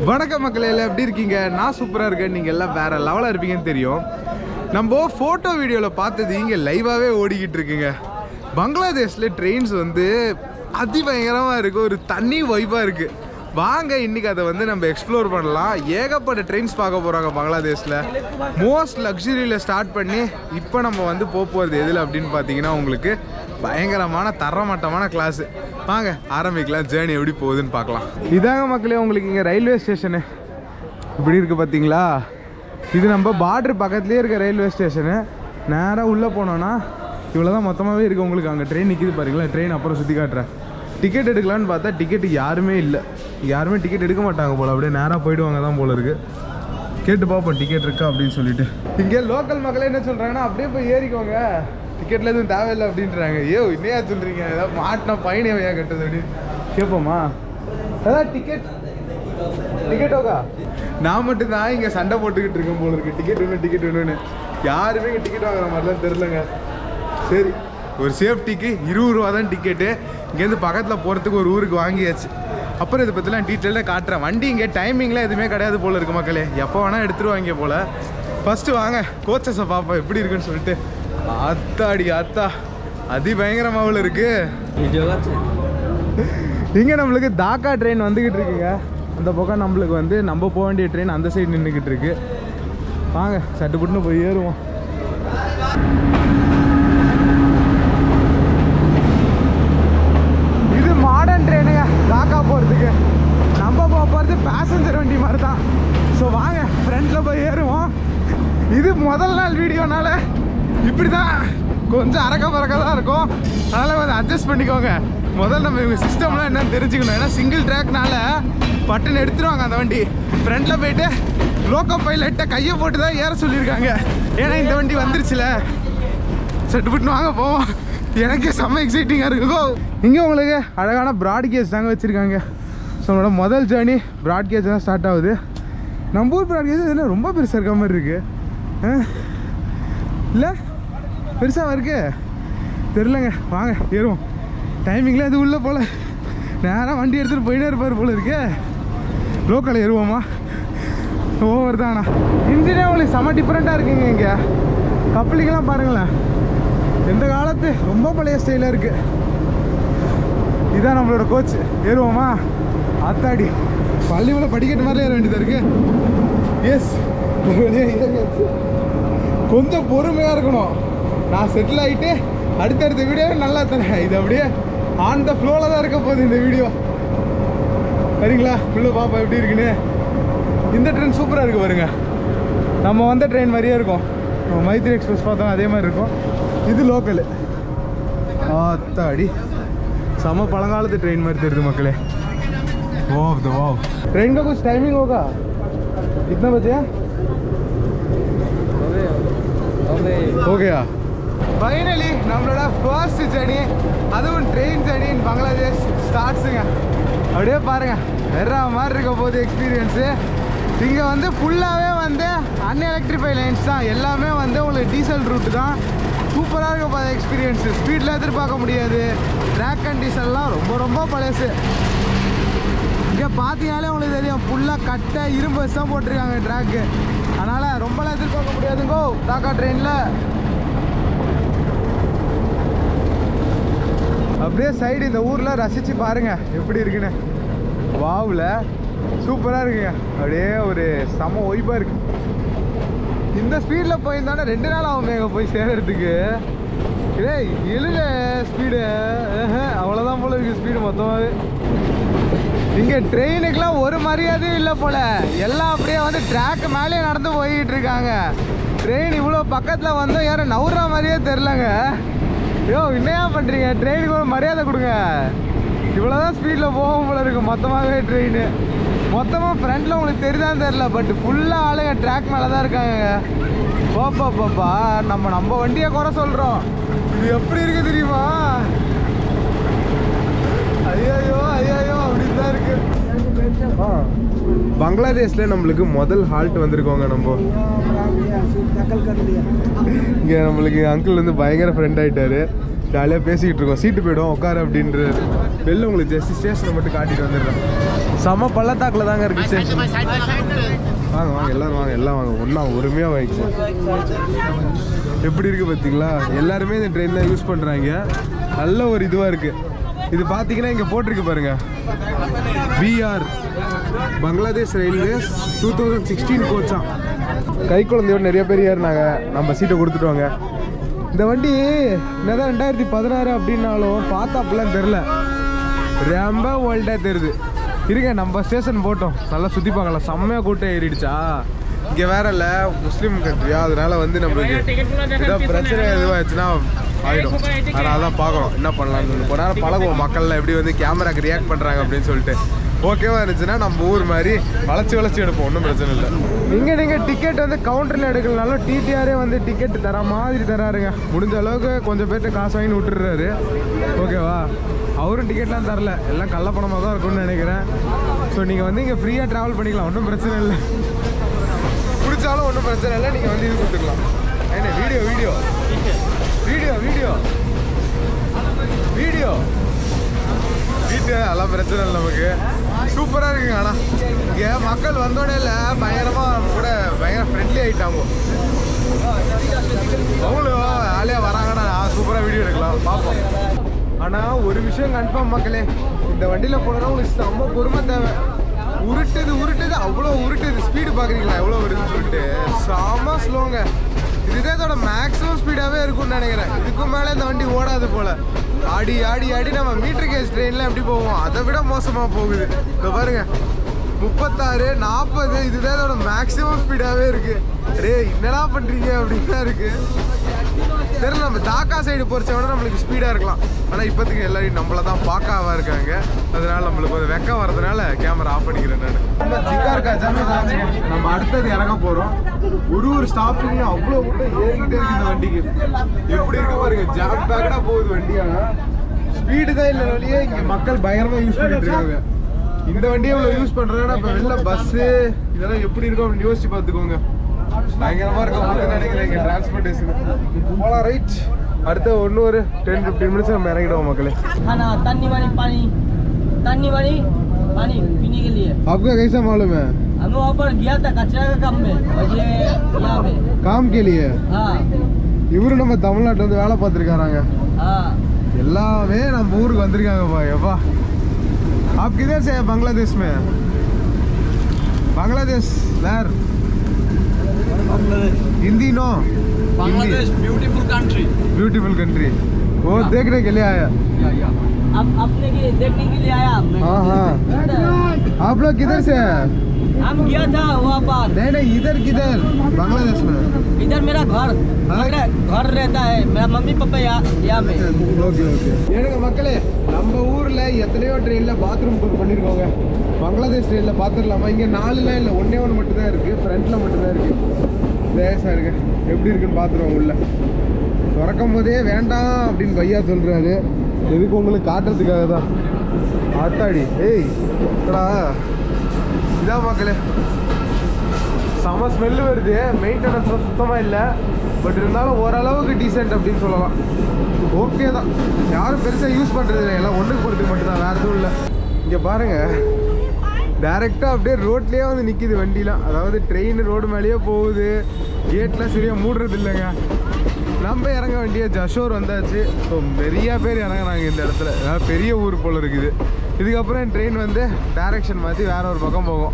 வணக்கம் மக்களே எல்லாம் எப்படி இருக்கீங்க நான் சூப்பராக இருக்கேன் நீங்கள் எல்லாம் வேற லெவலாக இருப்பீங்கன்னு தெரியும் நம்ம ஃபோட்டோ வீடியோவில் பார்த்தது இங்கே லைவாகவே ஓடிக்கிட்டு இருக்குங்க பங்களாதேஷில் ட்ரெயின்ஸ் வந்து அதிபயங்கரமாக இருக்குது ஒரு தண்ணி வைப்பாக இருக்குது வாங்க இன்னைக்கு அதை வந்து நம்ம எக்ஸ்ப்ளோர் பண்ணலாம் ஏகப்பட்ட ட்ரெயின்ஸ் பார்க்க போகிறாங்க பங்களாதேஷில் மோஸ்ட் லக்ஸரியில் ஸ்டார்ட் பண்ணி இப்போ நம்ம வந்து போக போகிறது எதில் அப்படின்னு பார்த்தீங்கன்னா உங்களுக்கு பயங்கரமான தரமட்டமான கிளாஸ் வாங்க ஆரம்பிக்கலாம் ஜேர்னி எப்படி போகுதுன்னு பார்க்கலாம் இதாங்க மக்களே உங்களுக்கு இங்கே ரயில்வே ஸ்டேஷனு இப்படி இருக்குது பார்த்தீங்களா இது நம்ம பார்டர் பக்கத்துலேயே இருக்க ரயில்வே ஸ்டேஷனு நேராக உள்ளே போனோன்னா இவ்வளோ தான் மொத்தமாகவே இருக்குது உங்களுக்கு அங்கே ட்ரெயின் நிற்கிது பாருங்களா ட்ரெயின் அப்புறம் சுற்றி காட்டுறேன் டிக்கெட் எடுக்கலான்னு பார்த்தா டிக்கெட் யாருமே இல்லை யாருமே டிக்கெட் எடுக்க மாட்டாங்க போல் அப்படியே நேராக போயிடுவாங்க தான் போல இருக்குது கேட்டு பார்ப்போம் டிக்கெட் இருக்கா அப்படின்னு சொல்லிட்டு இங்கே லோக்கல் மக்களே என்ன சொல்கிறாங்கன்னா அப்படியே போய் ஏறிக்கோங்க டிக்கெட்ல எதுவும் தேவையில்லை அப்படின்றாங்க ஐயோ இன்னையா சொல்கிறீங்க ஏதாவது மாட்டினா பயணி வையா கட்டுது அப்படின்னு கேட்போமா ஏதாவது டிக்கெட் டிக்கெட் ஓகா நான் மட்டும் தான் இங்கே சண்டை போட்டுக்கிட்டு இருக்கேன் போல இருக்கு டிக்கெட் வேணும் டிக்கெட் வேணும்னு யாருமே இங்கே டிக்கெட் வாங்குற மாதிரிலாம் தெரிலங்க சரி ஒரு சேஃப்டிக்கு இருபது ரூபா தான் டிக்கெட்டு இங்கேருந்து பக்கத்தில் போகிறதுக்கு ஒரு ஊருக்கு வாங்கியாச்சு அப்புறம் இதை பற்றிலாம் டீட்டெயிலாக காட்டுறேன் வண்டி இங்கே டைமிங்லாம் எதுவுமே கிடையாது போல இருக்கு மக்களே எப்போ வேணால் எடுத்துருவாங்க போல் ஃபஸ்ட்டு வாங்க கோச்சஸை பார்ப்போம் எப்படி இருக்குன்னு சொல்லிட்டு அத்தாடி அத்தா அதி பயங்கரமாவில் இருக்குது இங்கே நம்மளுக்கு தாக்கா ட்ரெயின் வந்துக்கிட்டு இருக்குங்க அந்த பக்கம் நம்மளுக்கு வந்து நம்ம போக வேண்டிய ட்ரெயின் அந்த சைடு நின்றுக்கிட்டு இருக்கு வாங்க சட்டுப்புட்டுன்னு போய் ஏறுவோம் இது மாடர்ன் ட்ரெயினுங்க தாக்கா போகிறதுக்கு நம்ம போக போகிறது பேசஞ்சர் வண்டி மாதிரி தான் ஸோ வாங்க ஃப்ரண்ட்டில் போய் ஏறுவோம் இது முதல் நாள் வீடியோனால இப்படி தான் கொஞ்சம் அறக்க பறக்க தான் இருக்கும் அதனால் கொஞ்சம் அட்ஜஸ்ட் பண்ணிக்கோங்க முதல்ல நம்ம இவங்க சிஸ்டம்லாம் என்னன்னு தெரிஞ்சுக்கணும் ஏன்னா சிங்கிள் ட்ராக்னால பட்டுன்னு எடுத்துருவாங்க அந்த வண்டி ஃப்ரண்ட்டில் போயிட்டு லோக்கோ பைலட்டை கையை போட்டு தான் ஏற சொல்லியிருக்காங்க ஏன்னா இந்த வண்டி வந்துருச்சுல சட்டுப்பட்டு வாங்க போவோம் எனக்கே செம்ம எக்ஸைட்டிங்காக இருக்குதோ இங்கே உங்களுக்கு அழகான ப்ராட்கேஜ் தாங்க வச்சுருக்காங்க ஸோ நம்மளோட முதல் ஜேர்னி ப்ராட்கேஜ் தான் ஸ்டார்ட் ஆகுது நம்ம ஊர் ப்ராட்கேஜ் இதில் ரொம்ப பெருசாக இருக்க மாதிரி இருக்குது இல்லை பெருசாக இருக்கு தெரிலங்க வாங்க ஏறுவோம் டைமிங்கில் அது உள்ளே போல நேராக வண்டி எடுத்துகிட்டு போயிட்டே இருப்பார் போல இருக்கு லோக்கல் ஏறுவோமா ஓவர் தானா இன்ஜினே உங்களுக்கு செம்ம டிஃப்ரெண்ட்டாக இருக்குங்க இங்கே கப்பலிங்கெல்லாம் பாருங்களேன் எந்த காலத்து ரொம்ப பழைய ஸ்டைலாக இருக்கு இதான் நம்மளோட கோச் ஏறுவோமா அத்தாடி பள்ளிக்குள்ள படிக்கட்டு மாதிரி ஏற வேண்டியதா இருக்கு எஸ் கொஞ்சம் பொறுமையாக இருக்கணும் நான் செட்டில் ஆகிட்டு அடுத்தடுத்த வீடியோ நல்லா தரேன் இது அப்படியே ஆன் த ஃப்ளோவில் தான் இருக்க போகுது இந்த வீடியோ சரிங்களா உள்ள பாப்பா எப்படி இருக்குன்னு இந்த ட்ரெயின் சூப்பராக இருக்கு பாருங்க நம்ம வந்த ட்ரெயின் மாதிரியே இருக்கும் நம்ம மைத்ரி எக்ஸ்பிரஸ் பார்த்தோம் அதே மாதிரி இருக்கும் இது லோக்கலு ஆத்தாடி செம பழங்காலத்து ட்ரெயின் மாதிரி தெரியுது மக்களே ஓ द वाओ ट्रेन का कुछ टाइमिंग होगा कितना बजे हो गया ஃபைனலி நம்மளோட ஃபர்ஸ்ட் ஜர்னி அதுவும் ட்ரெயின் ஜர்னி இன் பங்களாதேஷ் ஸ்டார்ட்ஸுங்க அப்படியே பாருங்க வேற மாதிரி இருக்க போகுது எக்ஸ்பீரியன்ஸு இங்கே வந்து ஃபுல்லாகவே வந்து அன்எலக்ட்ரிஃபை லைன்ஸ் தான் எல்லாமே வந்து உங்களுக்கு டீசல் ரூட் தான் சூப்பராக இருக்க போகுது எக்ஸ்பீரியன்ஸு ஸ்பீடில் எதிர்பார்க்க முடியாது ட்ராக் கண்டிஷன்லாம் ரொம்ப ரொம்ப பழசு இங்கே பார்த்தீங்கனாலே உங்களுக்கு தெரியும் ஃபுல்லாக கட்டை இரும்பு வச்சு தான் போட்டிருக்காங்க ட்ராக்கு அதனால் ரொம்பலாம் எதிர்பார்க்க முடியாதுங்கோ டாக்கா ட்ரெயினில் அப்படியே சைடு இந்த ஊரில் ரசித்து பாருங்க எப்படி இருக்குன்னு வாவில் சூப்பராக இருக்குங்க அப்படியே ஒரு செம ஒய்பாக இருக்கு இந்த ஸ்பீடில் போயிருந்தோன்னா ரெண்டு நாள் ஆகும் எங்க போய் சேர்றதுக்கு ஏய் எழுங்க ஸ்பீடு அவ்வளோதான் போல இருக்கு ஸ்பீடு மொத்தமாகவே இங்கே ட்ரெயினுக்கெலாம் ஒரு மரியாதையும் இல்லை போல எல்லாம் அப்படியே வந்து ட்ராக் மேலேயே நடந்து போய்கிட்டு இருக்காங்க ட்ரெயின் இவ்வளோ பக்கத்தில் வந்தும் யாரும் நவுற மாதிரியே தெரிலங்க ஐயோ என்னையா பண்ணுறீங்க ட்ரெயினுக்கு ஒரு மரியாதை கொடுங்க இவ்வளோதான் ஸ்பீடில் போகும் போல இருக்கு மொத்தமாகவே ட்ரெயின் மொத்தமாக ஃப்ரண்ட்டில் உங்களுக்கு தெரியுதான்னு தெரில பட் ஃபுல்லாக ஆளுங்க ட்ராக் மேலே தான் இருக்காங்க பாப்பா பாப்பா நம்ம நம்ம வண்டியை குறை சொல்கிறோம் இது எப்படி இருக்கு தெரியுமா ஐயோ ஐயோ அப்படின்னு தான் இருக்கு பங்களாதேஷ்ல நம்மளுக்கு முதல் ஹால்ட் வந்திருக்கோங்க நம்ம नकल कर लिया இங்கே நம்மளுக்கு அங்கிள் வந்து பயங்கர ஃப்ரெண்ட் ஆயிட்டாரு ஜாலியாக பேசிக்கிட்டு இருக்கோம் சீட்டு போயிடும் உட்காரு அப்படின்றாரு வெளில உங்களுக்கு ஜஸ்ட் ஸ்டேஷனை மட்டும் காட்டிட்டு வந்துடுறேன் செம பள்ளத்தாக்கில் தாங்க இருக்கு ஸ்டேஷன் வாங்க வாங்க எல்லாரும் வாங்க எல்லாம் வாங்க ஒன்றா ஒருமையாக வாங்கிக்கலாம் எப்படி இருக்கு பார்த்தீங்களா எல்லாருமே இந்த ட்ரெயின் தான் யூஸ் பண்ணுறாங்க நல்ல ஒரு இதுவாக இருக்கு இது பார்த்தீங்கன்னா இங்கே போட்டிருக்கு பாருங்க BR Bangladesh railways two thousand sixteen கோச்சாம் கை குழந்தையோட நிறைய பேர் ஏறினாங்க நம்ம சீட்டை கொடுத்துட்டோங்க இந்த வண்டி என்னதான் ரெண்டாயிரத்தி பதினாறு அப்படின்னாலும் பார்த்தா அப்படிலாம் தெரில ரொம்ப ஓல்டாக தெரியுது இருங்க நம்ம ஸ்டேஷன் போட்டோம் நல்லா சுற்றி பார்க்கலாம் செம்மையாக கூட்டம் ஏறிடுச்சா இங்கே வேற இல்லை முஸ்லீம் கண்ட்ரியா அதனால வந்து நம்மளுக்கு ஏதாவது பிரச்சனை எதுவாச்சுன்னா ஆயிடும் அதனால தான் பார்க்குறோம் என்ன பண்ணலாம்னு சொல்லி கொஞ்ச நேரம் பழகுவோம் மக்கள்லாம் எப்படி வந்து கேமராக்கு ரியாக்ட் பண்ணுறாங்க அப்படின்னு சொல்லிட்டு ஓகேவா இருந்துச்சுன்னா நம்ம ஊர் மாதிரி வளைச்சி வளைச்சி எடுப்போம் ஒன்றும் பிரச்சனை இல்லை இங்கே நீங்கள் டிக்கெட் வந்து கவுண்டரில் எடுக்கலனாலும் டிடிஆரே வந்து டிக்கெட் தர மாதிரி தராருங்க முடிஞ்ச அளவுக்கு கொஞ்சம் பேர்ட்ட காசு வாங்கி விட்டுறாரு ஓகேவா அவரும் டிக்கெட்லாம் தரல எல்லாம் கள்ளப்பணமாக தான் இருக்கும்னு நினைக்கிறேன் ஸோ நீங்கள் வந்து இங்கே ஃப்ரீயாக ட்ராவல் பண்ணிக்கலாம் ஒன்றும் பிரச்சனை இல்லை பிடிச்சாலும் ஒன்றும் பிரச்சனை இல்லை நீங்கள் வந்து இது கொடுத்துக்கலாம் என்ன video video video video video வீட்டு அதெல்லாம் பிரச்சனை இல்லை நமக்கு சூப்பராக இருக்குங்க ஆனால் இங்கே மக்கள் வந்தோடனே இல்லை பயங்கரமாக நம்ம கூட பயங்கர ஃப்ரெண்ட்லி ஆகிட்டாங்க அவங்களும் ஆளையாக வராங்கன்னா சூப்பராக வீடியோ எடுக்கலாம் பார்ப்போம் ஆனால் ஒரு விஷயம் கன்ஃபார்ம் மக்களே இந்த வண்டியில் போனோன்னா உங்களுக்கு செம்ம பொறுமை தேவை உருட்டுது உருட்டுது அவ்வளோ உருட்டுது ஸ்பீடு பார்க்குறீங்களா எவ்வளோ வருதுன்னு சொல்லிட்டு செம்ம ஸ்லோங்க இதுதான் இதோட மேக்ஸிமம் ஸ்பீடாகவே இருக்கும்னு நினைக்கிறேன் இதுக்கு மேலே இந்த வண்டி ஓடாது போல ஆடி ஆடி ஆடி நம்ம மீட்டர் கேஸ் ட்ரெயினில் எப்படி போவோம் அதை விட மோசமாக போகுது இப்போ பாருங்க முப்பத்தாறு நாற்பது இதுதான் இதோட மேக்ஸிமம் ஸ்பீடாகவே இருக்கு டே என்னடா பண்ணுறீங்க அப்படின்னு தான் இருக்கு தெரியல நம்ம தாக்கா சைடு பொறிச்ச விட நம்மளுக்கு ஸ்பீடாக இருக்கலாம் ஆனால் இப்போதைக்கு எல்லாரும் நம்மள தான் பாக்காவாக இருக்காங்க அதனால நம்மளுக்கு ஒரு வெக்கம் வரதுனால கேமரா ஆஃப் பண்ணிக்கிறேன் நான் நம்ம ஜிகார்கா ஜாமி நம்ம அடுத்தது இறங்க போகிறோம் ஒரு ஒரு ஸ்டாப்பிங்லையும் அவ்வளோ கூட்டம் ஏறிக்கிட்டே இருக்கு இந்த வண்டிக்கு எப்படி இருக்கு பாருங்க ஜாம் பேக்கடாக போகுது வண்டி ஆனால் ஸ்பீடு தான் இல்லை வழியே இங்கே மக்கள் பயங்கரமாக யூஸ் பண்ணிட்டு இருக்காங்க இந்த வண்டியை இவ்வளோ யூஸ் பண்ணுறாங்கன்னா இப்போ வெளில பஸ்ஸு இதெல்லாம் எப்படி இருக்கும் அப்படின்னு யோசிச்சு பார்த்துக்கோங்க பயங்கரமா இருக்கும் உங்களுக்கு நினைக்கிறேன் இங்க டிரான்ஸ்போர்ட்டேஷன் போலாம் ரைட் அடுத்த ஒன்று ஒரு டென் ஃபிஃப்டீன் மினிட்ஸ் நம்ம இறங்கிடுவோம் மக்களே खाना तन्नी वाली पानी तन्नी वाली पानी पीने के लिए आपका कैसा मालूम है हम वहाँ पर गया था कचरा का काम में और ये यहाँ पे काम के लिए हाँ இவரு நம்ம தமிழ்நாட்டில் வந்து வேலை பார்த்துருக்காராங்க हाँ எல்லாமே நம்ம ஊருக்கு வந்திருக்காங்கப்பா எப்பா आप किधर से है बांग्लादेश में बांग्लादेश वेर Hindi no Bangladesh, beautiful country. Beautiful country वो देखने के लिए आया अब अपने के देखने के लिए आया मैं हाँ हाँ आप लोग किधर से है हम गया था वहाँ पर नहीं नहीं इधर किधर बांग्लादेश में इधर मेरा घर मेरा घर रहता है मेरा मम्मी पापा यहाँ यहाँ पे ஓகே ஓகே ஏனுங்க மக்களே நம்ம ஊர்ல எத்தனையோ ட்ரெயின்ல பாத்ரூம் புக் பண்ணிருக்கோங்க பங்களாதேஷ் ட்ரெயின்ல பாத்துடலாமா இங்க நாலுலாம் இல்லை ஒன்னே ஒன்று மட்டும் தான் இருக்கு ஃப்ரண்ட்ல மட்டும் தான் இருக்கு லேசா இருக்கு எப்படி இருக்குன்னு பாத்துருவோம் உள்ள திறக்கும் போதே வேண்டாம் அப்படின்னு பையா சொல்றாரு எதுக்கு உங்களுக்கு காட்டுறதுக்காக தான் ஆத்தாடி ஏய் என்னடா இதான் மக்களே செம ஸ்மெல்லு வருது மெயின்டெனன்ஸ்லாம் சுத்தமாக இல்லை பட் இருந்தாலும் ஓரளவுக்கு டீசென்ட் அப்படின்னு சொல்லலாம் ஓகே தான் யாரும் பெருசாக யூஸ் பண்ணுறது இல்லை எல்லாம் ஒன்றுக்கு போகிறதுக்கு மட்டும்தான் வேறு எதுவும் இல்லை இங்கே பாருங்கள் டேரெக்டாக அப்படியே ரோட்லேயே வந்து நிற்கிது வண்டிலாம் அதாவது ட்ரெயின் ரோடு மேலேயே போகுது கேட்லாம் சரியாக மூடுறது இல்லைங்க நம்ம இறங்க வேண்டிய ஜஷோர் வந்தாச்சு ஸோ நிறைய பேர் இறங்குறாங்க இந்த இடத்துல அதாவது பெரிய ஊர் போல் இருக்குது இதுக்கப்புறம் ட்ரெயின் வந்து டைரக்ஷன் மாற்றி வேற ஒரு பக்கம் போகும்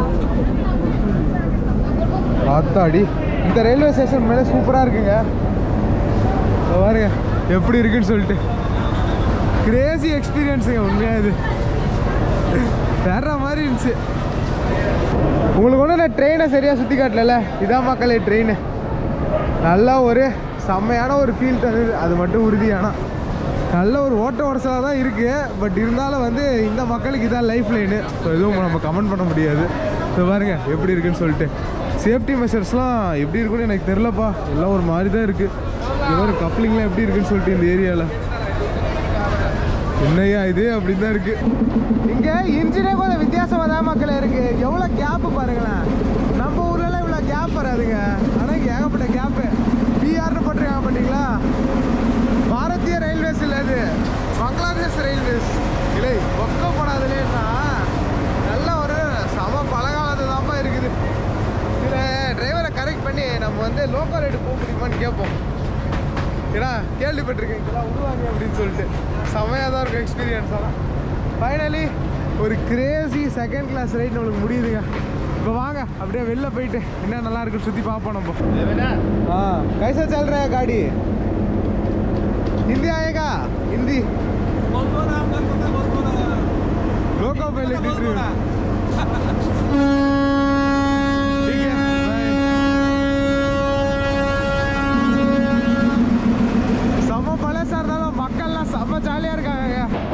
ஆத்தாடி இந்த ரயில்வே ஸ்டேஷன் மேலே சூப்பராக இருக்குங்க இதோ பாருங்க எப்படி இருக்குன்னு சொல்லிட்டு கிரேசி எக்ஸ்பீரியன்ஸுங்க உண்மையாக இது வேற மாதிரி இருந்துச்சு உங்களுக்கு ஒன்றும் நான் ட்ரெயினை சரியாக சுற்றி காட்டல இதான் மக்களே ட்ரெயின் நல்லா ஒரு செம்மையான ஒரு ஃபீல் தருது அது மட்டும் உறுதியானா நல்ல ஒரு ஓட்ட உடசலாக தான் இருக்குது பட் இருந்தாலும் வந்து இந்த மக்களுக்கு இதான் லைஃப் லைனு ஸோ எதுவும் நம்ம கமெண்ட் பண்ண முடியாது ஸோ பாருங்க எப்படி இருக்குன்னு சொல்லிட்டு சேஃப்டி மெஷர்ஸ்லாம் எப்படி இருக்குன்னு எனக்கு தெரிலப்பா எல்லாம் ஒரு மாதிரி தான் இருக்குது இது கப்ளிங்லாம் எப்படி இருக்குன்னு சொல்லிட்டு இந்த ஏரியாவில் என்னையா இது அப்படின்னு தான் இருக்கு இங்க இன்ஜினே கொஞ்சம் வித்தியாசமா தான் மக்களே இருக்கு எவ்வளவு கேப் பாருங்களேன் நம்ம ஊர்ல எல்லாம் இவ்வளவு கேப் வராதுங்க ஆனா இங்க ஏகப்பட்ட கேப் பிஆர்னு போட்டிருக்காங்க பாத்தீங்களா பார பாரதிய ரயில்வேஸ் இல்லை அது பங்களாதேஷ் ரயில்வேஸ் இல்லை ஒக்கப்படாதுலேன்னா நல்ல ஒரு சம பழகாலது தான்ப்பா இருக்குது இதில் டிரைவரை கரெக்ட் பண்ணி நம்ம வந்து லோக்கல் ரைடு போக முடியுமான்னு கேட்போம் ஏன்னா கேள்விப்பட்டிருக்கேன் இதெல்லாம் விடுவாங்க அப்படின்னு சொல்லிட்டு செம்மையாக தான் இருக்கும் எக்ஸ்பீரியன்ஸ் ஆனால் ஃபைனலி ஒரு கிரேசி செகண்ட் கிளாஸ் ரைட் நம்மளுக்கு முடியுதுங்க இப்போ வாங்க அப்படியே வெளில போயிட்டு என்ன நல்லா இருக்குன்னு சுற்றி பார்ப்போம் நம்ம हाँ कैसा चल रहा है गाड़ी हिंदी आएगा हिंदी लोको पहले दिख रही है ठीक है bye. செம பழசா இருந்தாலும் மக்கள்லாம் செம ஜாலியா இருக்காங்க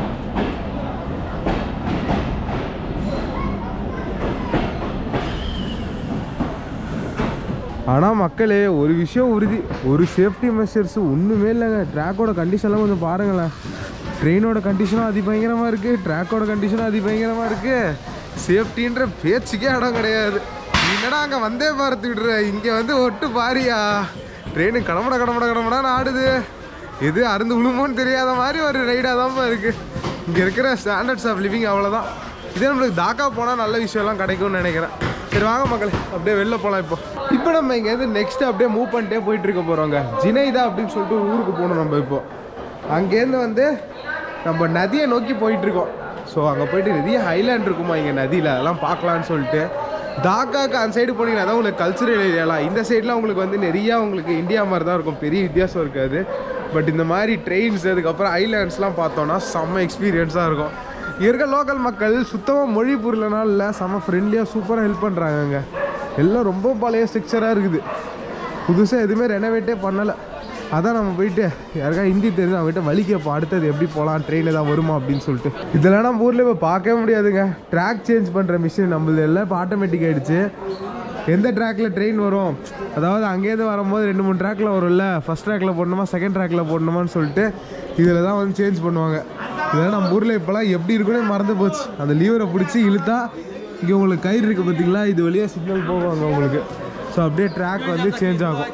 ஆனால் மக்களே ஒரு விஷயம் உறுதி ஒரு சேஃப்டி மெஷர்ஸ் ஒன்றுமே இல்லைங்க ட்ராக்கோட கண்டிஷன்லாம் கொஞ்சம் பாருங்களேன் ட்ரெயினோட கண்டிஷனும் அதி பயங்கரமாக இருக்குது ட்ராக்கோட கண்டிஷனும் அதி பயங்கரமாக இருக்குது சேஃப்டின்ற பேச்சுக்கே இடம் கிடையாது நீ என்னடா அங்கே வந்தே பாரத்து விடுற இங்கே வந்து ஒட்டு பாரியா ட்ரெயின் கடமட கடமட கடமடான்னு ஆடுது எது அருந்து விழுமோன்னு தெரியாத மாதிரி ஒரு ரைடாக தான் இருக்குது இங்கே இருக்கிற ஸ்டாண்டர்ட்ஸ் ஆஃப் லிவிங் அவ்வளோதான் இதே நம்மளுக்கு தாக்கா போனால் நல்ல விஷயம்லாம் கிடைக்கும்னு நினைக்கிறேன் சரி வாங்க மக்களே அப்படியே வெளில போகலாம் இப்போ இப்போ நம்ம இங்கேருந்து நெக்ஸ்ட் அப்படியே மூவ் பண்ணிட்டே போயிட்டு இருக்க போகிறோங்க ஜினைதா அப்படின்னு சொல்லிட்டு ஒரு ஊருக்கு போகணும் நம்ம இப்போ அங்கேருந்து வந்து நம்ம நதியை நோக்கி போயிட்டு இருக்கோம் ஸோ அங்கே போயிட்டு நிறைய ஹைலாண்ட் இருக்குமா இங்கே நதியில் அதெல்லாம் பார்க்கலான்னு சொல்லிட்டு தாக்காக்கு அந்த சைடு போனீங்கன்னா தான் உங்களுக்கு கல்ச்சுரல் ஏரியாலாம் இந்த சைட்லாம் உங்களுக்கு வந்து நிறையா உங்களுக்கு இந்தியா மாதிரி தான் இருக்கும் பெரிய வித்தியாசம் இருக்காது பட் இந்த மாதிரி ட்ரெயின்ஸ் அதுக்கப்புறம் ஐலாண்ட்ஸ்லாம் பார்த்தோன்னா செம்ம எக்ஸ்பீரியன்ஸாக இருக்கும் இங்க இருக்க லோக்கல் மக்கள் சுத்தமாக மொழி புரியலனால இல்லை செம்ம ஃப்ரெண்ட்லியாக சூப்பராக ஹெல்ப் பண்ணுறாங்கங்க எல்லாம் ரொம்ப பழைய ஸ்ட்ரக்சராக இருக்குது புதுசாக எதுவுமே ரெனோவேட்டே பண்ணலை அதான் நம்ம போயிட்டு யாருக்கா ஹிந்தி தெரிஞ்சு அவங்ககிட்ட வழி கேட்போம் அடுத்தது எப்படி போகலாம் ட்ரெயின் ஏதாவது வருமா அப்படின்னு சொல்லிட்டு இதெல்லாம் நம்ம ஊரில் இப்போ பார்க்கவே முடியாதுங்க ட்ராக் சேஞ்ச் பண்ணுற மிஷின் நம்மளது எல்லாம் இப்போ ஆட்டோமேட்டிக் ஆகிடுச்சு எந்த ட்ராக்ல ட்ரெயின் வரும் அதாவது அங்கேருந்து வரும்போது ரெண்டு மூணு ட்ராக்ல வரும்ல ஃபர்ஸ்ட் ட்ராக்ல போடணுமா செகண்ட் ட்ராக்ல போடணுமான்னு சொல்லிட்டு இதில் தான் வந்து சேஞ்ச் பண்ணுவாங்க இதெல்லாம் நம்ம ஊரில் இப்போலாம் எப்படி இருக்குன்னு மறந்து போச்சு அந்த லீவரை பிடிச்சி இழுத்தா இங்கே உங்களுக்கு கயிறு இருக்குது பார்த்தீங்களா இது வழியாக சிக்னல் போவாங்க உங்களுக்கு ஸோ அப்படியே ட்ராக் வந்து சேஞ்ச் ஆகும்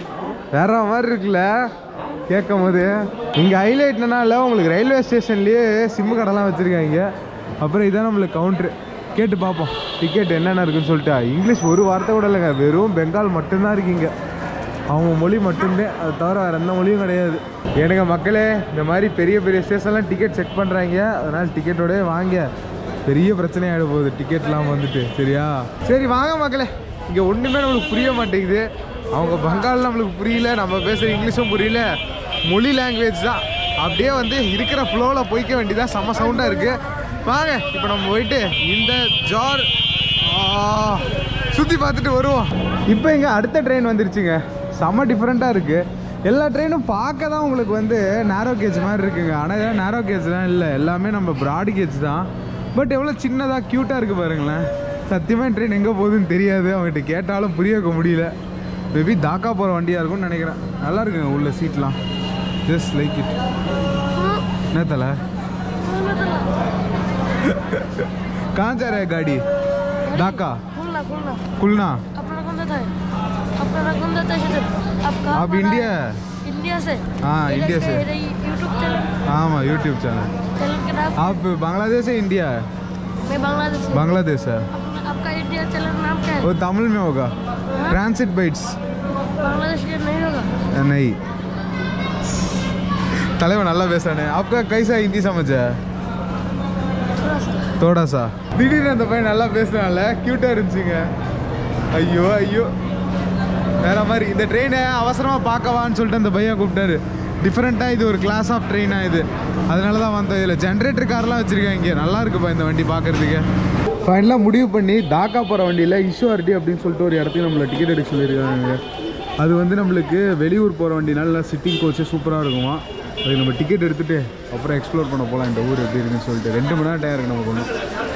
வேற மாதிரி இருக்குல்ல கேட்கும் போது இங்கே ஹைலைட் என்னன்னா உங்களுக்கு ரயில்வே ஸ்டேஷன்லேயே சிம்மு கடைலாம் வச்சுருக்காங்க அப்புறம் இதான் நம்மளுக்கு கவுண்ட்ரு கேட்டு பார்ப்போம் டிக்கெட் என்னென்ன இருக்குன்னு சொல்லிட்டு இங்கிலீஷ் ஒரு வார்த்தை கூட இல்லைங்க வெறும் பெங்கால் மட்டும்தான் இருக்கீங்க அவங்க மொழி மட்டும்தான் அது தவிர வேறு எந்த மொழியும் கிடையாது எனக்கு மக்களே இந்த மாதிரி பெரிய பெரிய ஸ்டேஷன்லாம் டிக்கெட் செக் பண்ணுறாங்க அதனால் டிக்கெட்டோடய வாங்க பெரிய பிரச்சனை ஆகிட போகுது டிக்கெட்லாம் வந்துட்டு சரியா சரி வாங்க மக்களே இங்கே ஒன்றுமே நம்மளுக்கு புரிய மாட்டேங்குது அவங்க பங்கால் நம்மளுக்கு புரியல நம்ம பேசுகிற இங்கிலீஷும் புரியல மொழி லாங்குவேஜ் தான் அப்படியே வந்து இருக்கிற ஃப்ளோவில் போய்க்க வேண்டியதான் செம்ம சவுண்டாக இருக்குது வாங்க இப்போ நம்ம போயிட்டு இந்த ஜார் சுற்றி பார்த்துட்டு வருவோம் இப்போ இங்கே அடுத்த ட்ரெயின் வந்துருச்சுங்க செம்ம டிஃப்ரெண்ட்டாக இருக்குது எல்லா ட்ரெயினும் பார்க்க தான் உங்களுக்கு வந்து நேரோ கேஜ் மாதிரி இருக்குங்க ஆனால் இதெல்லாம் நேரோ கேஜ்லாம் இல்லை எல்லாமே நம்ம ப்ராட் கேஜ் தான் பட் எவ்வளோ சின்னதாக க்யூட்டாக இருக்குது பாருங்களேன் சத்தியமாக ட்ரெயின் எங்கே போகுதுன்னு தெரியாது அவங்ககிட்ட கேட்டாலும் புரிய வைக்க முடியல மேபி தாக்கா போகிற வண்டியாக இருக்கும்னு நினைக்கிறேன் நல்லா இருக்குங்க உள்ள சீட்லாம் ஜஸ்ட் லைக் இட் என்ன தலை कहाँ जा रहा है गाड़ी ढाका खुलना खुलना खुलना अपना कौन देता है अपना कौन देता है शरद आप कहाँ आप पर इंडिया आए? इंडिया से हाँ, ये इंडिया देखते से। हैं, ये यूट्यूब चैनल हाँ यूट्यूब चैनल चैनल के नाम आप बांग्लादेश से इंडिया है मैं बांग्लादेश से बांग्लादेश है अपना आपका इंडिया चैनल नाम क्या वो है तमिल में होगा ट्रांसिट बाइट्स बांग्लादेश के नहीं होगा नहीं தலைவன் நல்லா பேசுறானே आपका कैसा हिंदी समझ है थोड़ा सा தோடா சா திடீர்னு அந்த பையன் நல்லா பேசுனால க்யூட்டாக இருந்துச்சுங்க ஐயோ ஐயோ வேற மாதிரி இந்த ட்ரெயினை அவசரமாக பார்க்கவான்னு சொல்லிட்டு அந்த பையன் கூப்பிட்டாரு டிஃப்ரெண்ட்டாக இது ஒரு கிளாஸ் ஆஃப் ட்ரெயினாக இது அதனால தான் வந்தோம் இதில் ஜென்ரேட்டர் கார்லாம் வச்சுருக்காங்க இங்கே நல்லா இருக்குப்பா இந்த வண்டி பார்க்கறதுக்கு ஃபைனலாக முடிவு பண்ணி தாக்கா போகிற வண்டியில் இஷ்யூஆர்டி அப்படின்னு சொல்லிட்டு ஒரு இடத்துக்கு நம்மளை டிக்கெட் எடுக்க சொல்லியிருக்காங்க அது வந்து நம்மளுக்கு வெளியூர் போகிற வண்டினால சிட்டிங் கோச்சு சூப்பராக இருக்குமா அதுக்கு நம்ம டிக்கெட் எடுத்துகிட்டு அப்புறம் எக்ஸ்ப்ளோர் பண்ண போகலாம் இந்த ஊர் எப்படி இருக்குன்னு சொல்லிட்டு ரெண்டு மணி நேரம் டயர் இருக்கு நமக்கு ஒன்றும்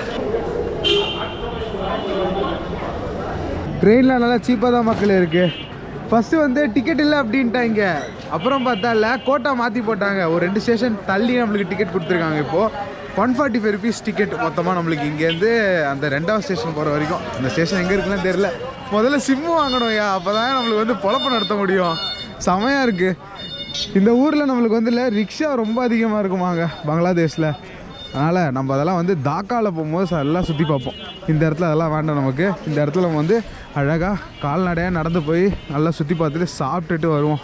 ட்ரெயினில் நல்லா சீப்பாக தான் மக்கள் இருக்குது ஃபஸ்ட்டு வந்து டிக்கெட் இல்லை அப்படின்ட்டாங்க அப்புறம் பார்த்தா இல்லை கோட்டா மாற்றி போட்டாங்க ஒரு ரெண்டு ஸ்டேஷன் தள்ளி நம்மளுக்கு டிக்கெட் கொடுத்துருக்காங்க இப்போது one forty five rupees ticket மொத்தமாக நம்மளுக்கு இங்கேருந்து அந்த ரெண்டாவது ஸ்டேஷன் போகிற வரைக்கும் அந்த ஸ்டேஷன் எங்கே இருக்குன்னு தெரில முதல்ல சிம்மு வாங்கணும் ஐயா அப்போ தான் நம்மளுக்கு வந்து பொழப்பு நடத்த முடியும் செமையாக இருக்குது இந்த ஊரில் நம்மளுக்கு வந்து இல்லை ரிக்ஷா ரொம்ப அதிகமாக இருக்குமாங்க பங்களாதேஷில் அதனால் நம்ம அதெல்லாம் வந்து தாக்காவில் போகும்போது ச- எல்லாம் சுற்றி பார்ப்போம் இந்த இடத்துல அதெல்லாம் வேண்டாம் நமக்கு இந்த இடத்துல நம்ம வந்து அழகாக கால்நடையாக நடந்து போய் நல்லா சுற்றி பார்த்துட்டு சாப்பிட்டுட்டு வருவோம்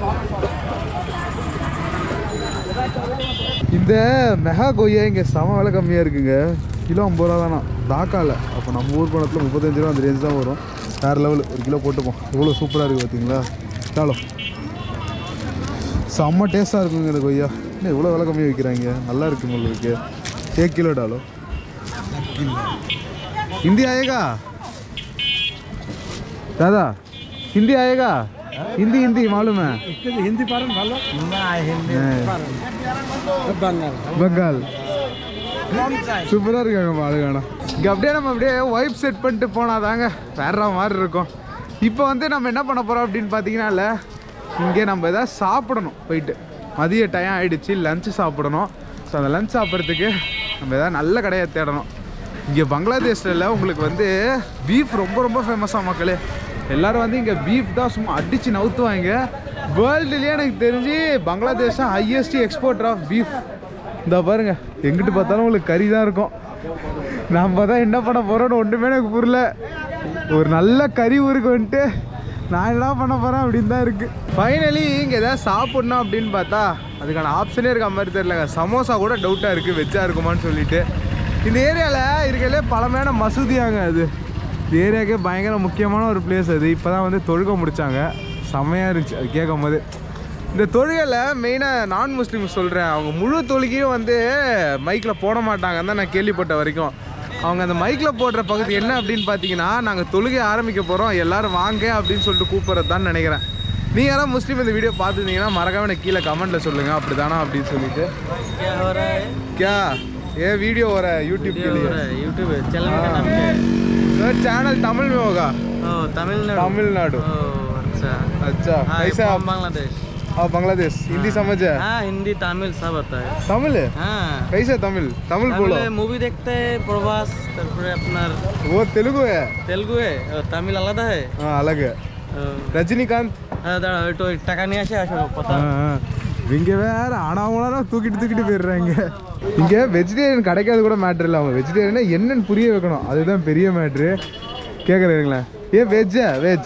இந்த மெகா கொய்யா இங்கே செம விலை கம்மியாக இருக்குங்க கிலோ ஐம்பது ரூபா தானா தாக்காவில் அப்போ நம்ம ஊர் பணத்தில் முப்பத்தஞ்சு ரூபா அந்த ரேஞ்ச் தான் வரும் வேறு லெவல் ஒரு கிலோ போட்டுப்போம் எவ்வளோ சூப்பராக இருக்குது பார்த்தீங்களா சாலோ செம்ம டேஸ்ட்டாக இருக்குங்க இந்த கொய்யா என்ன இவ்வளோ விலை கம்மியாக விற்கிறாங்க நல்லா இருக்குங்க உங்களுக்கு एक किलो डालो हिंदी आएगा दादा हिंदी आएगा हिंदी हिंदी मालूम है হিন্দি পারেন ভালো பெங்கால் சூப்பராக இருக்காங்க ஆளுகானா இங்கே அப்படியே நம்ம அப்படியே ஒய்ஃப் செட் பண்ணிட்டு போனாதாங்க வேற மாதிரி இருக்கும் இப்போ வந்து நம்ம என்ன பண்ண போகிறோம் அப்படின்னு பார்த்தீங்கன்னா இல்லை இங்கே நம்ம எதாவது சாப்பிடணும் போயிட்டு மதிய டைம் ஆயிடுச்சு லஞ்சு சாப்பிடணும் ஸோ அந்த லஞ்ச் சாப்பிட்றதுக்கு நம்ம எதாவது நல்ல கடையை தேடணும் இங்கே பங்களாதேஷில் உங்களுக்கு வந்து பீஃப் ரொம்ப ரொம்ப ஃபேமஸாக மக்களே எல்லாரும் வந்து இங்கே பீஃப் தான் சும்மா அடித்து நவுத்துவாங்க வேர்ல்டுலேயே எனக்கு தெரிஞ்சு பங்களாதேஷ் தான் ஹையஸ்ட் எக்ஸ்போர்ட்டர் ஆஃப் பீஃப் இந்த பாருங்க எங்கிட்டு பார்த்தாலும் உங்களுக்கு கறி தான் இருக்கும் நம்ம தான் என்ன பண்ண போறோம்னு ஒன்றுமே எனக்கு புரியல ஒரு நல்ல கறி ஊருக்கு வந்துட்டு நான் என்ன பண்ண போறேன் அப்படின்னு தான் இருக்கு ஃபைனலி இங்கே ஏதாவது சாப்பிடணும் அப்படின்னு பார்த்தா அதுக்கான ஆப்ஷனே இருக்க மாதிரி தெரியலங்க சமோசா கூட டவுட்டாக இருக்குது வெஜ்ஜாக இருக்குமான்னு சொல்லிட்டு இந்த ஏரியாவில் இருக்கலே பழமையான மசூதியாங்க அது இந்த ஏரியாவுக்கே பயங்கர முக்கியமான ஒரு பிளேஸ் அது இப்போ தான் வந்து தொழுக முடிச்சாங்க செம்மையாக இருந்துச்சு அது கேட்கும் போது இந்த தொழுகையில் மெயினாக நான் முஸ்லீம் சொல்கிறேன் அவங்க முழு தொழுகையும் வந்து மைக்கில் போட மாட்டாங்கன்னு தான் நான் கேள்விப்பட்ட வரைக்கும் அவங்க அந்த மைக்கில் போடுற பகுதி என்ன அப்படின்னு பார்த்தீங்கன்னா நாங்கள் தொழுகை ஆரம்பிக்க போகிறோம் எல்லாரும் வாங்க அப்படின்னு சொல்லிட்டு கூப்பிட்றது தான் நினைக்கிறேன் நீ யாராவது முஸ்லீம் இந்த வீடியோ பார்த்துருந்தீங்கன்னா மறக்காம எனக்கு கீழே கமெண்ட்டில் சொல்லுங்கள் அப்படி தானா அப்படின்னு சொல்லிட்டு क्या हो रहा है क्या ये वीडियो हो रहा है यूट्यूब के हो लिए रहा है यूट्यूब है चैनल का नाम क्या है सर चैनल तमिल में होगा ओ तमिलनाडु तमिलनाडु ओ अच्छा अच्छा हाँ कैसे from आप बांग्लादेश आप बांग्लादेश हिंदी समझ है हाँ हिंदी तमिल सब आता है तमिल है हाँ कैसे तमिल तमिल बोलो মুভি দেখতে প্রবাস তারপরে আপনার वो तेलुगु है তেলুগু है ও, তামিল আলাদা है हाँ अलग है ও, ரஜினிகாந்த் হ্যাঁ দাঁড়াও একটু ওই টাকা নিয়ে আসে আসো কথা இங்க வேற ஆனாவனா தூக்கிட்டு தூக்கிட்டு போயிடுறாங்க இங்க வெஜிடேரியன் கிடைக்காது கூட மேட்ரு இல்லை அவங்க வெஜிடேரியனா என்னன்னு புரிய வைக்கணும் அதுதான் பெரிய மேட்ரு கேட்குறீங்களா ஏ வெஜ்ஜா வெஜ்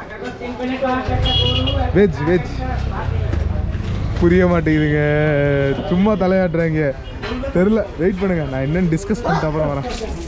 வெஜ் வெஜ் புரிய மாட்டேங்குதுங்க சும்மா தலையாட்டுறாங்க தெரில வெயிட் பண்ணுங்க நான் என்னன்னு டிஸ்கஸ் பண்ணிட்டு அப்புறம் வரேன்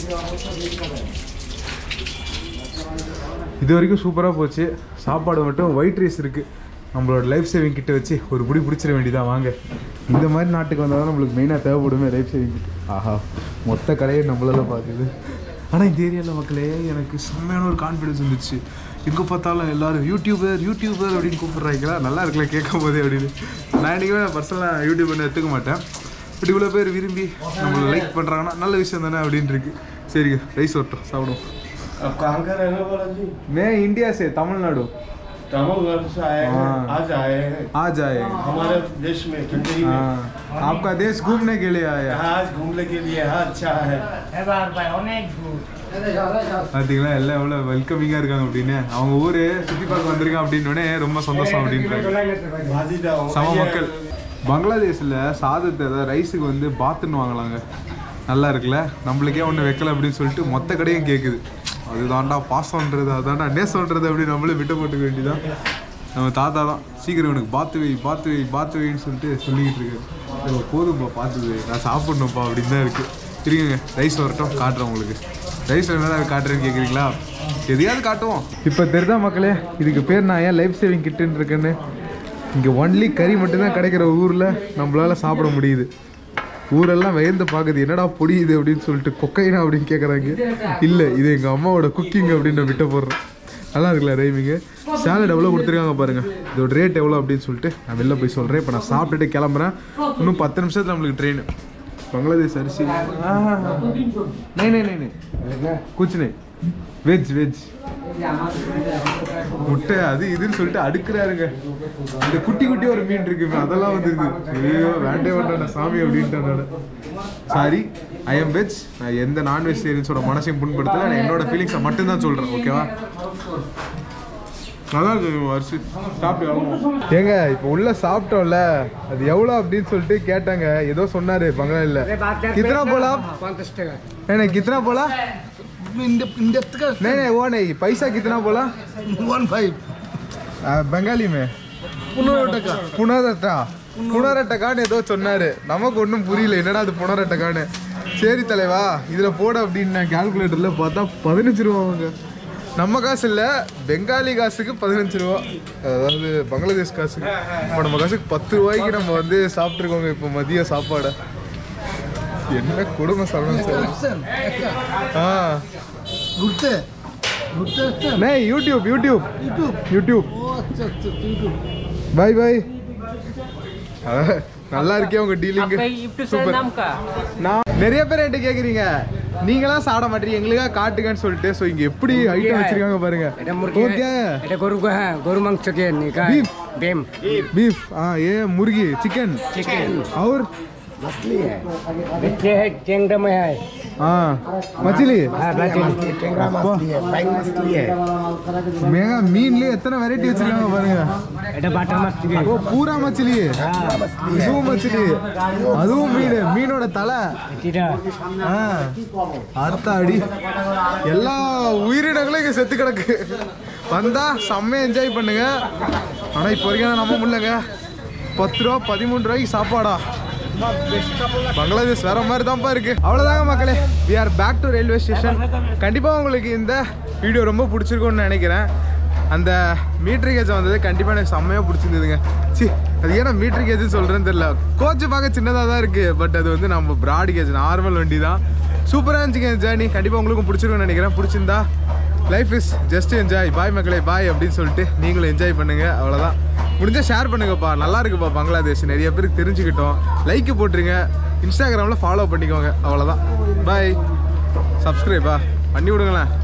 இது வரைக்கும் சூப்பராக போச்சு சாப்பாடு மட்டும் ஒயிட் ரைஸ் இருக்குது நம்மளோட லைஃப் சேவிங் கிட்ட வச்சு ஒரு புடி பிடிச்சிட வேண்டியதான் வாங்க இந்த மாதிரி நாட்டுக்கு வந்தால் தான் நம்மளுக்கு மெயினாக தேவைப்படுமே லைஃப் சேவிங் கிட் ஆஹா மொத்த கடையை நம்மளால பார்க்குது ஆனால் இந்த ஏரியாவில் மக்களே எனக்கு செம்மையான ஒரு கான்ஃபிடன்ஸ் இருந்துச்சு எங்கே பார்த்தாலும் எல்லாரும் யூடியூபர் யூடியூபர் அப்படின்னு கூப்பிட்றாங்களா நல்லா இருக்குல்ல கேட்கும் போதே அப்படின்னு நான் என்றைக்குமே நான் பர்சனலாக யூடியூப்னு எடுத்துக்க மாட்டேன் பட் இவ்வளோ பேர் விரும்பி நம்மளை லைக் பண்ணுறாங்கன்னா நல்ல விஷயம் தானே அப்படின்னு இருக்கு சரிங்க ரைஸ் வரட்டும் சாப்பிடுவோம் अब कहाँ का रहने वाला जी मैं इंडिया से तमिलनाडु तमिलनाडु से आए हैं हाँ। आज आए हैं आ जाएगा हमारे देश में कंट्री में हाँ आपका देश घूमने के लिए आया यहाँ आज घूमने के लिए यहाँ अच्छा है பார்த்தீங்களா எல்லாம் எவ்வளோ வெல்கமிங்காக இருக்காங்க அப்படின்னு அவங்க ஊர் சுற்றி பார்க்க வந்திருக்காங்க அப்படின்னோடனே ரொம்ப சந்தோஷம் அப்படின்றாங்க भाजी दाओ சம மக்கள் பங்களாதேஷில் சாதத்தை அதாவது ரைஸுக்கு வந்து பாத்துன்னு வாங்கலாங்க நல்லா இருக்குல்ல நம்மளுக்கே ஒன்று வைக்கல அப்படின்னு சொல்லிட்டு மொத்த கடையும் கேட்குது அதுதான்டா பாசம்ன்றது அதான்டா நேசம்ன்றது அப்படி நம்மளே விட்டு போட்டுக்க வேண்டியதான் நம்ம தாத்தா தான் சீக்கிரம் எனக்கு பாத்து வை பாத்து வை பாத்து வைன்னு சொல்லிட்டு சொல்லிக்கிட்டு இருக்காரு "ஐயோ, போதும்பா பார்த்து வை நான் சாப்பிடணும்ப்பா அப்படின்னு தான் இருக்குது இருங்க ரைஸ் வரட்டும் காட்டுறேன் உங்களுக்கு ரைஸ் என்ன காட்டுறேன்னு கேட்குறீங்களா எதையாவது காட்டுவோம் இப்போ தெரிதா மக்களே இதுக்கு பேர் நான் ஏன் லைஃப் சேவிங் கிட்டுன்னு இருக்கேன்னு இங்கே ஒன்லி கறி மட்டும்தான் கிடைக்கிற ஊரில் நம்மளால சாப்பிட முடியுது ஊரெல்லாம் வியந்து பார்க்குது என்னடா பொடி இது அப்படின்னு சொல்லிட்டு கொக்கைனா அப்படின்னு கேட்குறாங்க இல்லை இது எங்கள் அம்மாவோட குக்கிங் அப்படின்னு நான் விட்ட போடுறேன் நல்லா இருக்குல்ல ரைமிங்கு சேலட் எவ்வளோ கொடுத்துருக்காங்க பாருங்க இதோட ரேட் எவ்வளோ அப்படின்னு சொல்லிட்டு நான் வெளில போய் சொல்கிறேன் இப்போ நான் சாப்பிட்டுட்டு கிளம்புறேன் இன்னும் பத்து நிமிஷத்தில் நம்மளுக்கு ட்ரெயின் பங்களாதேஷ் அரிசி நை நை நை நை குச் நை வெஜ் வெஜ் முட்டை அது இதுன்னு சொல்லிட்டு அடுக்குறாருங்க இந்த குட்டி குட்டி ஒரு மீன் இருக்குங்க அதெல்லாம் வந்துருது ஐயோ வேண்டே வேண்டாம் சாமி அப்படின்ட்டேன் நான் சாரி ஐ எம் வெஜ் நான் எந்த நான் வெஜிடேரியன்ஸோட மனசையும் புண்படுத்தல நான் என்னோட ஃபீலிங்ஸை மட்டும்தான் சொல்கிறேன் ஓகேவா நல்லா இருக்கு அரிசி சாப்பிட்டு ஏங்க இப்போ உள்ள சாப்பிட்டோம்ல அது எவ்வளோ அப்படின்னு சொல்லிட்டு கேட்டாங்க ஏதோ சொன்னாரு பங்களால கித்தனா போலா नहीं कितना बोला नहीं नहीं वो नहीं पैसा कितना बोला वन फाइव आ, बंगाली में புனரட்டா புனரட்டக்கான்னு ஏதோ சொன்னாரு நமக்கு ஒன்றும் புரியல என்னடா அது புனரட்டக்கான்னு சரி தலைவா இதில் போட அப்படின்னு நான் கால்குலேட்டரில் பார்த்தா பதினஞ்சு ரூபா அவங்க நம்ம காசு இல்லை பெங்காலி காசுக்கு பதினஞ்சு ரூபா அதாவது பங்களாதேஷ் காசுக்கு இப்போ நம்ம காசுக்கு பத்து ரூபாய்க்கு நம்ம வந்து சாப்பிட்ருக்கோங்க இப்போ மதிய சாப்பாடை என்ன கொடுமை சரவணன் சார் ஆ घुटते घुटते अच्छा नहीं यूट्यूब यूट्यूब यूट्यूब यूट्यूब ओ अच्छा अच्छा यूट्यूब பாய் பாய் நல்லா இருக்கே உங்க டீலிங் சூப்பர் நான் நிறைய பேர் என்கிட்ட கேக்குறீங்க நீங்களா சாப்பிட மாட்டீங்க எங்களுக்கா காட்டுங்கன்னு சொல்லிட்டு ஸோ இங்க எப்படி ஐட்டம் வச்சிருக்காங்க பாருங்க ஓகே এটা গরু হ্যাঁ গরু মাংস কে নিকা Beef. বেম बीफ हाँ ये मुर्गी चिकन चिकन और मछली है ये है टेंगरा में है हाँ मछली हाँ मछली टेंगरा मछली है पाइन मछली है மேகா மீன்லயே எத்தனை வெரைட்டி வச்சிருக்காங்க பாருங்க এটা বাটার मछली है ஓ பூரா மச்சிலி हाँ இதுவும் மச்சிலி அதுவும் மீன் மீனோட தலை এটা ஆ, ஆத்தாடி எல்லா உயிரினங்களும் இங்க செத்து கிடக்கு வந்தா செம்மையா என்ஜாய் பண்ணுங்க ஆனா இப்போ வரைக்கும் நான் நம்ப முடியலங்க பத்து ரூபா பதிமூணு ரூபாய்க்கு சாப்பாடா பங்களாதேஷ் வேற மாதிரி தான்ப்பா இருக்கு அவ்வளோதாங்க மக்களே we are back to railway station கண்டிப்பாக உங்களுக்கு இந்த வீடியோ ரொம்ப பிடிச்சிருக்கும்னு நினைக்கிறேன் அந்த மீட்டர் கேஜ் வந்தது கண்டிப்பாக எனக்கு செம்மையாக பிடிச்சிருந்ததுங்க சி அது ஏன்னா மீட்டர் கேஜ் சொல்கிறேன்னு தெரியல கோச்சு பார்க்க சின்னதாக தான் இருக்குது பட் அது வந்து நம்ம ப்ராட் கேஜ் நார்மல் வண்டி தான் சூப்பராக இருந்துச்சுங்க இந்த ஜேர்னி கண்டிப்பாக உங்களுக்கும் பிடிச்சிருக்கும்னு நினைக்கிறேன் பிடிச்சிருந்தா life is just enjoy bye மக்களே பாய் அப்படின்னு சொல்லிட்டு நீங்களும் என்ஜாய் பண்ணுங்க அவ்வளோதான் முடிஞ்சா ஷேர் பண்ணுங்கப்பா நல்லா இருக்குப்பா பங்களாதேஷ் நிறைய பேருக்கு தெரிஞ்சுக்கிட்டோம் லைக் போட்டுருங்க இன்ஸ்டாகிராமில் ஃபாலோ பண்ணிக்கோங்க அவ்வளோதான் பாய் சப்ஸ்கிரைபா பண்ணி விடுங்களேன்